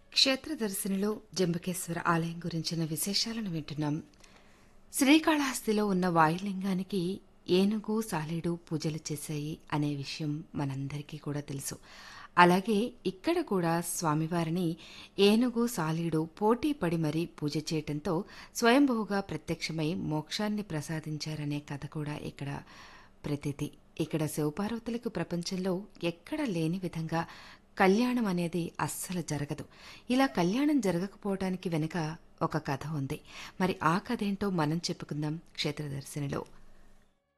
క్షేత్రదర్శినిలో జంబకేశ్వర ఆలయం గురించిన విశేషాలను వింటున్నాం శ్రీకాళహస్తిలో ఉన్న వాయులింగానికి ఏనుగు సాలేడు పూజలు చేశాయి అనే విషయం మనందరికీ కూడా తెలుసు అలాగే ఇక్కడ కూడా స్వామివారిని ఏనుగు సాలీడు పోటీ పడి మరీ పూజ చేయటంతో స్వయంభూగా ప్రత్యక్షమై మోక్షాన్ని ప్రసాదించారనే కథ కూడా ఇక్కడ ప్రతితి ఇక్కడ శివపార్వతులకు ప్రపంచంలో ఎక్కడ లేని విధంగా కళ్యాణం అనేది అస్సలు జరగదు ఇలా కళ్యాణం జరగకపోవడానికి వెనుక ఒక కథ ఉంది మరి ఆ కథ ఏంటో మనం చెప్పుకుందాం క్షేత్రదర్శినిలో